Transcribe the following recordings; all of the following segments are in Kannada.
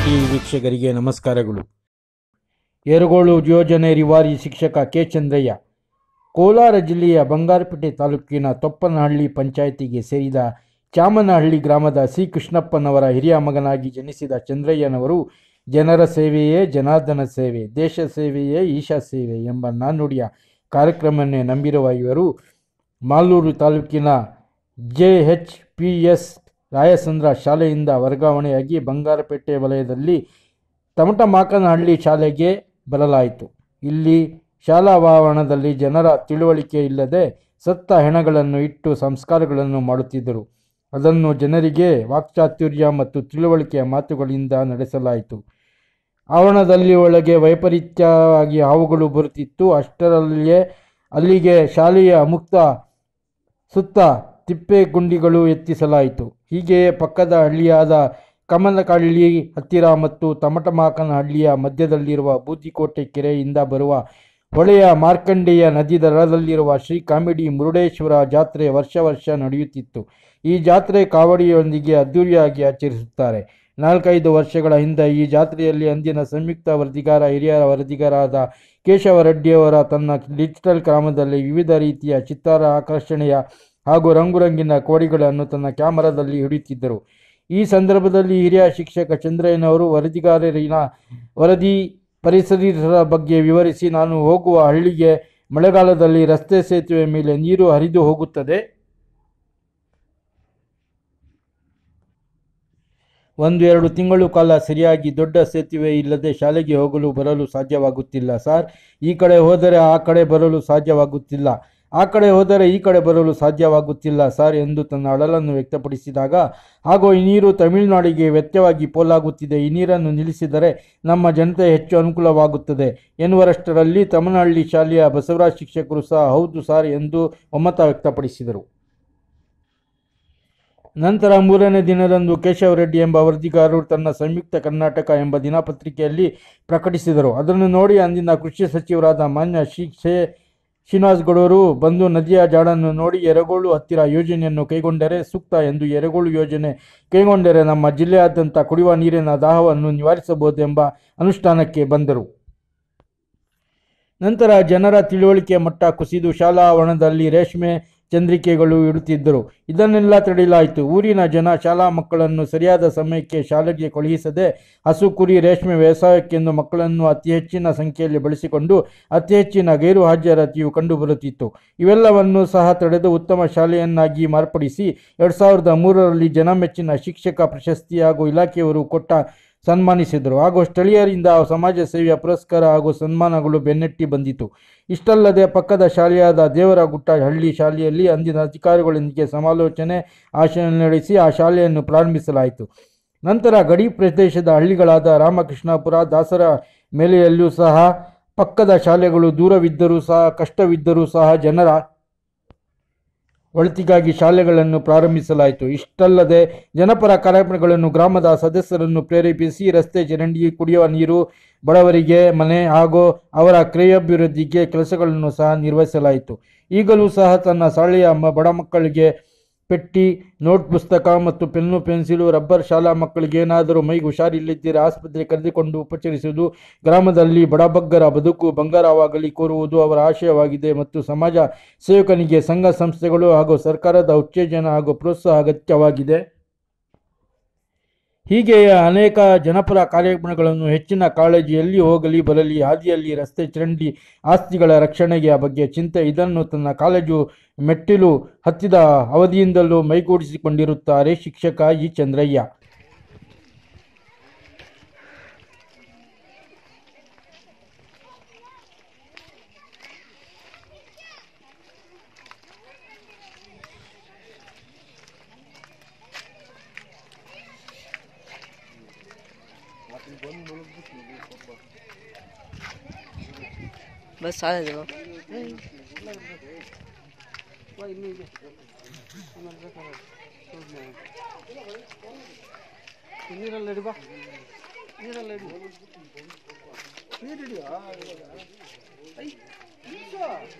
ಟಿವಿ ವೀಕ್ಷಕರಿಗೆ ನಮಸ್ಕಾರಗಳು ಯರಗೋಳು ಯೋಜನೆ ರಿವಾರಿ ಶಿಕ್ಷಕ ಕೆ ಚಂದ್ರಯ್ಯ ಕೋಲಾರ ಜಿಲ್ಲೆಯ ಬಂಗಾರಪೇಟೆ ತಾಲೂಕಿನ ತೊಪ್ಪನಹಳ್ಳಿ ಪಂಚಾಯಿತಿಗೆ ಸೇರಿದ ಚಾಮನಹಳ್ಳಿ ಗ್ರಾಮದ ಸಿ ಕೃಷ್ಣಪ್ಪನವರ ಹಿರಿಯ ಮಗನಾಗಿ ಜನಿಸಿದ ಚಂದ್ರಯ್ಯನವರು ಜನರ ಸೇವೆಯೇ ಜನಾರ್ದನ ಸೇವೆ ದೇಶ ಸೇವೆಯೇ ಈಶಾ ಸೇವೆ ಎಂಬ ನಾಣ್ಣುಡಿಯ ಕಾರ್ಯಕ್ರಮವನ್ನೇ ನಂಬಿರುವ ಇವರು ಮಾಲೂರು ತಾಲೂಕಿನ J H P S Rayasandra ಶಾಲೆಯಿಂದ ವರ್ಗಾವಣೆಯಾಗಿ ಬಂಗಾರಪೇಟೆ ವಲಯದಲ್ಲಿ ತಮಟಮಾಕನಹಳ್ಳಿ ಶಾಲೆಗೆ ಬರಲಾಯಿತು ಇಲ್ಲಿ ಶಾಲಾ ಆವರಣದಲ್ಲಿ ಜನರ ತಿಳುವಳಿಕೆ ಇಲ್ಲದೆ ಸತ್ತ ಹೆಣಗಳನ್ನು ಇಟ್ಟು ಸಂಸ್ಕಾರಗಳನ್ನು ಮಾಡುತ್ತಿದ್ದರು ಅದನ್ನು ಜನರಿಗೆ ವಾಕ್ಚಾತುರ್ಯ ಮತ್ತು ತಿಳುವಳಿಕೆಯ ಮಾತುಗಳಿಂದ ನಡೆಸಲಾಯಿತು ಆವರಣದಲ್ಲಿ ಒಳಗೆ ವೈಪರೀತ್ಯವಾಗಿ ಹಾವುಗಳು ಬರುತ್ತಿತ್ತು ಅಷ್ಟರಲ್ಲಿಯೇ ಅಲ್ಲಿಗೆ ಶಾಲೆಯ ಮುಕ್ತ ಸುತ್ತ ತಿಪ್ಪೆ ಗುಂಡಿಗಳು ಎತ್ತಿಸಲಾಯಿತು ಹೀಗೆಯೇ ಪಕ್ಕದ ಹಳ್ಳಿಯಾದ ಕಮಲಕಳ್ಳಿ ಹತ್ತಿರ ಮತ್ತು ತಮಟಮಾಕನಹಳ್ಳಿಯ ಮಧ್ಯದಲ್ಲಿರುವ ಬೂದಿಕೋಟೆ ಕೆರೆಯಿಂದ ಬರುವ ಹೊಳೆಯ ಮಾರ್ಕಂಡೇಯ ನದಿ ದಡದಲ್ಲಿರುವ ಶ್ರೀ ಕಾಮಿಡಿ ಮುರುಡೇಶ್ವರ ಜಾತ್ರೆ ವರ್ಷ ವರ್ಷ ನಡೆಯುತ್ತಿತ್ತು ಈ ಜಾತ್ರೆ ಕಾವಡಿಯೊಂದಿಗೆ ಅದ್ದೂರಿಯಾಗಿ ಆಚರಿಸುತ್ತಾರೆ ನಾಲ್ಕೈದು ವರ್ಷಗಳ ಹಿಂದೆ ಈ ಜಾತ್ರೆಯಲ್ಲಿ ಅಂದಿನ ಸಂಯುಕ್ತ ವರದಿಗಾರ ಹಿರಿಯ ವರದಿಗಾರಾದ ಕೇಶವ ರೆಡ್ಡಿಯವರ ತನ್ನ ಡಿಜಿಟಲ್ ಗ್ರಾಮದಲ್ಲಿ ವಿವಿಧ ರೀತಿಯ ಚಿತ್ತಾರ ಆಕರ್ಷಣೆಯ ಹಾಗೂ ರಂಗುರಂಗಿನ ಕೋಡಿಗಳನ್ನು ತನ್ನ ಕ್ಯಾಮರಾದಲ್ಲಿ ಹಿಡಿಯುತ್ತಿದ್ದರು ಈ ಸಂದರ್ಭದಲ್ಲಿ ಹಿರಿಯ ಶಿಕ್ಷಕ ಚಂದ್ರಯ್ಯನವರು ವರದಿಗಾರರಿನ ವರದಿ ಪರಿಸರದ ಬಗ್ಗೆ ವಿವರಿಸಿ ನಾನು ಹೋಗುವ ಹಳ್ಳಿಗೆ ಮಳೆಗಾಲದಲ್ಲಿ ರಸ್ತೆ ಸೇತುವೆ ಮೇಲೆ ನೀರು ಹರಿದು ಹೋಗುತ್ತದೆ ಒಂದು ಎರಡು ತಿಂಗಳು ಕಾಲ ಸರಿಯಾಗಿ ದೊಡ್ಡ ಸೇತುವೆ ಇಲ್ಲದೆ ಶಾಲೆಗೆ ಹೋಗಲು ಬರಲು ಸಾಧ್ಯವಾಗುತ್ತಿಲ್ಲ ಸರ್ ಈ ಕಡೆ ಹೋದರೆ ಆ ಕಡೆ ಬರಲು ಸಾಧ್ಯವಾಗುತ್ತಿಲ್ಲ ಆ ಕಡೆ ಹೋದರೆ ಈ ಕಡೆ ಬರಲು ಸಾಧ್ಯವಾಗುತ್ತಿಲ್ಲ ಸರ್ ಎಂದು ತನ್ನ ಅಳಲನ್ನು ವ್ಯಕ್ತಪಡಿಸಿದಾಗ ಹಾಗೂ ಈ ನೀರು ತಮಿಳುನಾಡಿಗೆ ವ್ಯತ್ಯವಾಗಿ ಪೋಲಾಗುತ್ತಿದೆ ಈ ನೀರನ್ನು ನಿಲ್ಲಿಸಿದರೆ ನಮ್ಮ ಜನತೆ ಹೆಚ್ಚು ಅನುಕೂಲವಾಗುತ್ತದೆ ಎನ್ನುವರಷ್ಟರಲ್ಲಿ ತಮ್ಮನಹಳ್ಳಿ ಶಾಲೆಯ ಬಸವರಾಜ್ ಶಿಕ್ಷಕರು ಸಹ ಹೌದು ಸರ್ ಎಂದು ಒಮ್ಮತ ವ್ಯಕ್ತಪಡಿಸಿದರು ನಂತರ ಮೂರನೇ ದಿನದಂದು ಕೇಶವ ರೆಡ್ಡಿ ಎಂಬ ವರದಿಗಾರರು ತನ್ನ ಸಂಯುಕ್ತ ಕರ್ನಾಟಕ ಎಂಬ ದಿನಪತ್ರಿಕೆಯಲ್ಲಿ ಪ್ರಕಟಿಸಿದರು ಅದನ್ನು ನೋಡಿ ಅಂದಿನ ಕೃಷಿ ಸಚಿವರಾದ ಮಾನ್ಯ ಶ್ರೀ ಶೇ ಶ್ರೀನಿವಾಸ್ ಗೌಡರು ಬಂದು ನದಿಯ ಜಾಡನ್ನು ನೋಡಿ ಯರಗೋಳು ಹತ್ತಿರ ಯೋಜನೆಯನ್ನು ಕೈಗೊಂಡರೆ ಸೂಕ್ತ ಎಂದು ಯರಗೋಳು ಯೋಜನೆ ಕೈಗೊಂಡರೆ ನಮ್ಮ ಜಿಲ್ಲೆಯಾದ್ಯಂತ ಕುಡಿಯುವ ನೀರಿನ ದಾಹವನ್ನು ನಿವಾರಿಸಬಹುದೆಂಬ ಅನುಷ್ಠಾನಕ್ಕೆ ಬಂದರು ನಂತರ ಜನರ ತಿಳುವಳಿಕೆ ಮಟ್ಟ ಕುಸಿದು ಶಾಲಾ ಆವರಣದಲ್ಲಿ ರೇಷ್ಮೆ ಚಂದ್ರಿಕೆಗಳು ಇಡುತ್ತಿದ್ದರು ಇದನ್ನೆಲ್ಲ ತಡೆಯಲಾಯಿತು ಊರಿನ ಜನ ಶಾಲಾ ಮಕ್ಕಳನ್ನು ಸರಿಯಾದ ಸಮಯಕ್ಕೆ ಶಾಲೆಗೆ ಕಳುಹಿಸದೆ ಹಸು ಕುರಿ ರೇಷ್ಮೆ ವ್ಯವಸಾಯಕ್ಕೆಂದು ಮಕ್ಕಳನ್ನು ಅತಿ ಹೆಚ್ಚಿನ ಸಂಖ್ಯೆಯಲ್ಲಿ ಬಳಸಿಕೊಂಡು ಅತಿ ಹೆಚ್ಚಿನ ಗೈರು ಹಾಜರಾತಿಯು ಕಂಡುಬರುತ್ತಿತ್ತು ಇವೆಲ್ಲವನ್ನು ಸಹ ತಡೆದು ಉತ್ತಮ ಶಾಲೆಯನ್ನಾಗಿ ಮಾರ್ಪಡಿಸಿ ಎರಡು ಸಾವಿರದ ಮೂರರಲ್ಲಿ ಜನಮೆಚ್ಚಿನ ಶಿಕ್ಷಕ ಪ್ರಶಸ್ತಿ ಹಾಗೂ ಇಲಾಖೆಯವರು ಕೊಟ್ಟ ಸನ್ಮಾನಿಸಿದರು ಹಾಗೂ ಸ್ಥಳೀಯರಿಂದ ಸಮಾಜ ಸೇವೆಯ ಪುರಸ್ಕಾರ ಹಾಗೂ ಸನ್ಮಾನಗಳು ಬೆನ್ನಟ್ಟಿ ಬಂದಿತು ಇಷ್ಟಲ್ಲದೆ ಪಕ್ಕದ ಶಾಲೆಯಾದ ದೇವರಗುಟ್ಟ ಹಳ್ಳಿ ಶಾಲೆಯಲ್ಲಿ ಅಂದಿನ ಅಧಿಕಾರಿಗಳೊಂದಿಗೆ ಸಮಾಲೋಚನೆ ಆಶಯ ನಡೆಸಿ ಆ ಶಾಲೆಯನ್ನು ಪ್ರಾರಂಭಿಸಲಾಯಿತು ನಂತರ ಗಡಿ ಪ್ರದೇಶದ ಹಳ್ಳಿಗಳಾದ ರಾಮಕೃಷ್ಣಪುರ ದಾಸರ ಮೇಲೆಯಲ್ಲೂ ಸಹ ಪಕ್ಕದ ಶಾಲೆಗಳು ದೂರವಿದ್ದರೂ ಸಹ ಕಷ್ಟವಿದ್ದರೂ ಸಹ ಜನರ ಒಳಿತಿಗಾಗಿ ಶಾಲೆಗಳನ್ನು ಪ್ರಾರಂಭಿಸಲಾಯಿತು ಇಷ್ಟಲ್ಲದೆ ಜನಪರ ಕಾರ್ಯಕ್ರಮಗಳನ್ನು ಗ್ರಾಮದ ಸದಸ್ಯರನ್ನು ಪ್ರೇರೇಪಿಸಿ ರಸ್ತೆ ಚರಂಡಿ ಕುಡಿಯುವ ನೀರು ಬಡವರಿಗೆ ಮನೆ ಹಾಗೂ ಅವರ ಕ್ರಿಯಾಭಿವೃದ್ಧಿಗೆ ಕೆಲಸಗಳನ್ನು ಸಹ ನಿರ್ವಹಿಸಲಾಯಿತು ಈಗಲೂ ಸಹ ತನ್ನ ಶಾಲೆಯ ಮ- ಬಡ ಮಕ್ಕಳಿಗೆ ಪೆಟ್ಟಿ ನೋಟ್ ಪುಸ್ತಕ ಮತ್ತು ಪೆನ್ನು ಪೆನ್ಸಿಲು ರಬ್ಬರ್ ಶಾಲಾ ಮಕ್ಕಳಿಗೆ ಏನಾದರೂ ಮೈಗೆ ಹುಷಾರಿಲ್ಲದಿದ್ದರೆ ಆಸ್ಪತ್ರೆ ಕರೆದುಕೊಂಡು ಉಪಚರಿಸುವುದು ಗ್ರಾಮದಲ್ಲಿ ಬಡಬಗ್ಗರ ಬದುಕು ಬಂಗಾರವಾಗಲಿ ಕೋರುವುದು ಅವರ ಆಶಯವಾಗಿದೆ ಮತ್ತು ಸಮಾಜ ಸೇವಕನಿಗೆ ಸಂಘ ಸಂಸ್ಥೆಗಳು ಹಾಗೂ ಸರ್ಕಾರದ ಉತ್ತೇಜನ ಹಾಗೂ ಪ್ರೋತ್ಸಾಹ ಅಗತ್ಯವಾಗಿದೆ ಹೀಗೆಯೇ ಅನೇಕ ಜನಪರ ಕಾರ್ಯಕ್ರಮಗಳನ್ನು ಹೆಚ್ಚಿನ ಕಾಳಜಿಯಲ್ಲಿ ಹೋಗಲಿ ಬರಲಿ ಹಾದಿಯಲ್ಲಿ ರಸ್ತೆ ಚರಂಡಿ ಆಸ್ತಿಗಳ ರಕ್ಷಣೆಯ ಬಗ್ಗೆ ಚಿಂತೆ ಇದನ್ನು ತನ್ನ ಕಾಲೇಜು ಮೆಟ್ಟಿಲು ಹತ್ತಿದ ಅವಧಿಯಿಂದಲೂ ಮೈಗೂಡಿಸಿಕೊಂಡಿರುತ್ತಾರೆ ಶಿಕ್ಷಕ ಇ ಚಂದ್ರಯ್ಯ बस सारे देखो ನೀರಲ್ಲಿ ಹಿಡಿ ಬಾ ನೀರಲ್ಲಿ ಹಿಡಿ ನೀರು ಹಿಡಿಯೋ ಐ ನಿಲ್ಸು.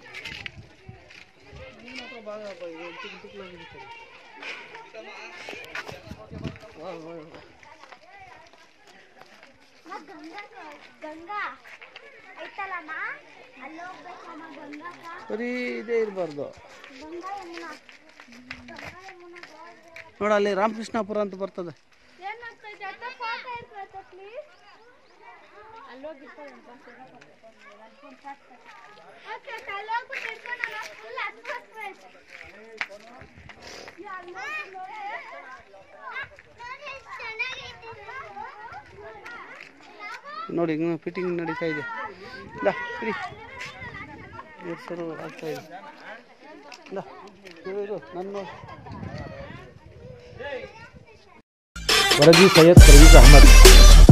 ನೀನ್ ಮಾತ್ರ ಭಾಳ ಅಪ್ಪ, ಇದು ತಿಕ್ಲು ತಿಕ್ಲಾಗಿ ಹಿಡಿತಾರೆ. ವಾ, ವಾ, ವಾ. ಗಂಗಾ ಗಂಗಾ ಐತಲ್ಲಮ್ಮ ಅಲ್ಲಿ ಹೋಗ್ಬೇಕಮ್ಮ ಗಂಗಾಕ ಬರೀ ಇದೇ ಇರಬಾರ್ದು ಗಂಗಾ ಯಮುನಾ ಗಂಗಾ ಯಮುನಾ ನೋಡ ಅಲ್ಲಿ ರಾಮಕೃಷ್ಣಾಪುರ ಅಂತ ಬರ್ತದೆ ಏನಾಗ್ತೈತೆ ಅತ್ತ ಫೋಟೋ ಇರ್ತೈತೆ ಪ್ಲೀಸ್ ಅಲ್ಲಿ ಹೋಗಿರ್ತಾರೆ ಓಕೆ ಅಲ್ಲಿ ಹೋಗ್ಬಿಟ್ಟು ಇಟ್ಕೊಂಡು ಫುಲ್ ಹಸ್ಬಸ್ಬೇಕು ನೋಡಿ ಹಿಂಗೆ ಫಿಟ್ಟಿಂಗ್ ನಡೀತಾ ಇದೆ ಇಲ್ಲ ಇಡಿ ಸರು ಆಗ್ತಾ ಇದೆ ಇಲ್ಲ ಇರು, ಇರು ನನ್ನ ವರದಿ ಸೈಯದ್ ಫರೀದ್ ಅಹಮದ್